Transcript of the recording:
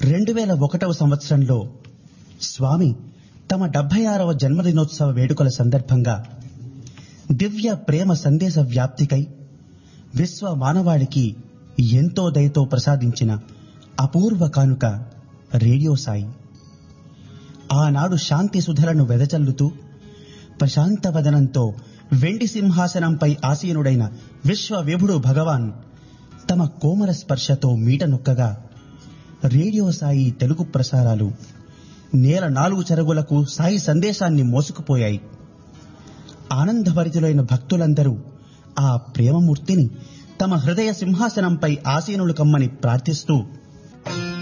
రెండు వేల ఒకటవ సంవత్సరంలో స్వామి తమ డెబ్బై ఆరవ జన్మదినోత్సవ వేడుకల సందర్భంగా దివ్య ప్రేమ సందేశ వ్యాప్తికై విశ్వ మానవాళికి ఎంతో దయతో ప్రసాదించిన అపూర్వ కానుక రేడియో సాయి ఆనాడు శాంతి సుధలను వెదజల్లుతూ ప్రశాంత వదనంతో వెండి సింహాసనంపై ఆసీనుడైన విశ్వ విభుడు భగవాన్ తమ కోమల స్పర్శతో మీట నొక్కగా రేడియో సాయి తెలుగు ప్రసారాలు నేల నాలుగు చెరుగులకు సాయి సందేశాన్ని మోసుకుపోయాయి ఆనందభరితులైన భక్తులందరూ ఆ ప్రేమమూర్తిని తమ హృదయ సింహాసనంపై ఆసీనులు కమ్మని ప్రార్థిస్తూ